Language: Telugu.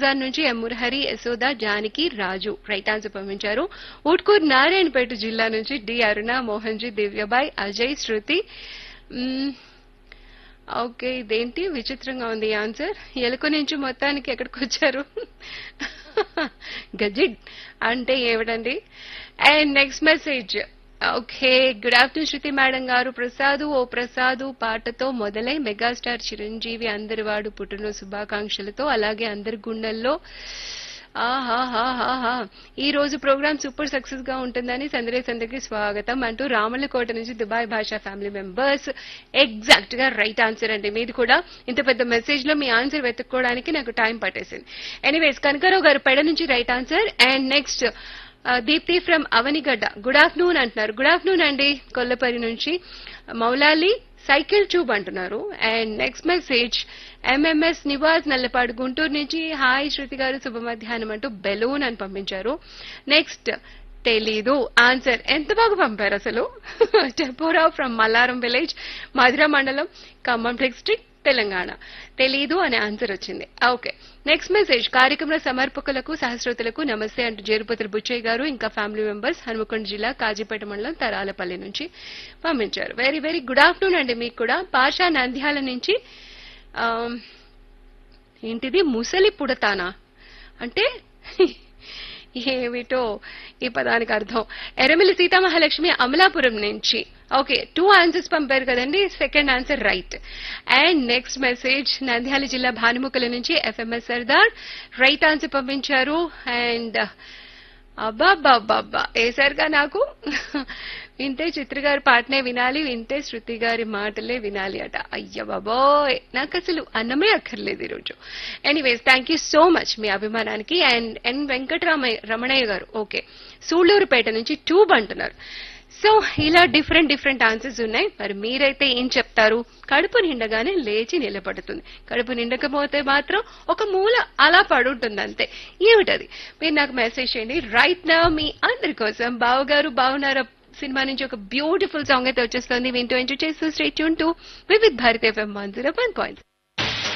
బజార్ నుంచి M Murahari Yashoda Janaki Raju right answer పంపించారు ఊట్కూర్ నారాయణపేట జిల్లా నుంచి డి అరుణ మోహన్జీ దివ్యబాయ్ అజయ్ శృతి మ్మ్, ఓకే ఇదేంటి విచిత్రంగా ఉంది ఈ ఆన్సర్ ఎలుక నుంచి మొత్తానికి ఎక్కడికి వచ్చారు గజిడ్ అంటే ఏమిటండి and next message okay good afternoon Shruti madam గారు ప్రసాదు ఓ ప్రసాదు పాటతో మొదలై మెగాస్టార్ చిరంజీవి అందరి వాడు పుట్టినరోజు శుభాకాంక్షలతో అలాగే అందరి గుండెల్లో ఆహాహాహాహా ఈ రోజు ప్రోగ్రామ్ సూపర్ సక్సెస్ గా ఉంటుందని సందరేస్ అందరికి స్వాగతం అంటూ రామలకోట నుంచి Dubai Basha family members exact గా రైట్ ఆన్సర్ అండి మీది కూడా ఇంత పెద్ద మెసేజ్ లో మీ ఆన్సర్ వెతుక్కోవడానికి నాకు టైం పట్టేసింది ఎనీవేస్ కనకారావు గారు పెడ నుంచి right answer and next Deepti from Avanigadda good afternoon అంటున్నారు గుడ్ ఆఫ్టర్నూన్ అండి కొల్లపరి నుంచి మౌలాలి సైకిల్ ట్యూబ్ అంటున్నారు and next message MMS Nivas Nallapadu Guntur నుంచి హాయ్ శృతి గారు శుభ మధ్యాహ్నం అంటూ బెలూన్ అని పంపించారు నెక్స్ట్ తెలీదు ఆన్సర్ ఎంత బాగా పంపారు అసలు టెపోరా ఫ్రమ్ మల్లారం విలేజ్ మధుర మండలం ఖమ్మం డిస్ట్రిక్ట్ తెలంగాణ తెలీదు అనే ఆన్సర్ వచ్చింది ఓకే నెక్స్ట్ మెసేజ్ కార్యక్రమ సమర్పకులకు సహస్రోతులకు నమస్తే అంటూ జేరుపతుల బుచ్చయ్య గారు ఇంకా ఫ్యామిలీ మెంబర్స్ హనుమకొండ జిల్లా కాజీపేట మండలం తరాలపల్లి నుంచి పంపించారు వెరీ వెరీ గుడ్ ఆఫ్టర్నూన్ అండి మీకు కూడా పాషా నంద్యాల నుంచి ఆమ్, ఏంటిది ముసలి పుడతానా అంటే ఏమిటో ఈ పదానికి అర్థం ఎరమిలి సీతామహాలక్ష్మి అమలాపురం నుంచి ఓకే టూ ఆన్సర్స్ పంపారు కదండి second answer right and next message Nandyal జిల్లా భానుముఖల నుంచి ఎఫ్ఎంఎస్ సర్దార్ రైట్ ఆన్సర్ పంపించారు అండ్ అబ్బాబ్బాబ్బా ఏసారుగా నాకు వింటే చిత్ర గారి పాటనే వినాలి వింటే శృతి గారి మాటలే వినాలి అట అయ్య బాబోయ్ నాకు అసలు అన్నమే అక్కర్లేదు ఈరోజు anyways thank you so much మీ అభిమానానికి అండ్ ఎన్ వెంకటరామయ్య రమణయ్య గారు ఓకే సూళ్లూరుపేట నుంచి ట్యూబ్ అంటున్నారు సో ఇలా డిఫరెంట్ డిఫరెంట్ ఆన్సర్స్ ఉన్నాయి మరి మీరైతే ఏం చెప్తారు కడుపు నిండగానే లేచి నిలబడుతుంది కడుపు నిండకపోతే మాత్రం ఒక మూల అలా పడుంటుంది అంతే ఏమిటది మీరు నాకు మెసేజ్ చేయండి రైట్ నా మీ అందరి కోసం బావగారు బావున్నారా సినిమా నుంచి ఒక బ్యూటిఫుల్ సాంగ్ అయితే వచ్చేస్తుంది వింటూ ఎంజాయ్ చేస్తూ straight tune to Vividh Bharat FM one zero one point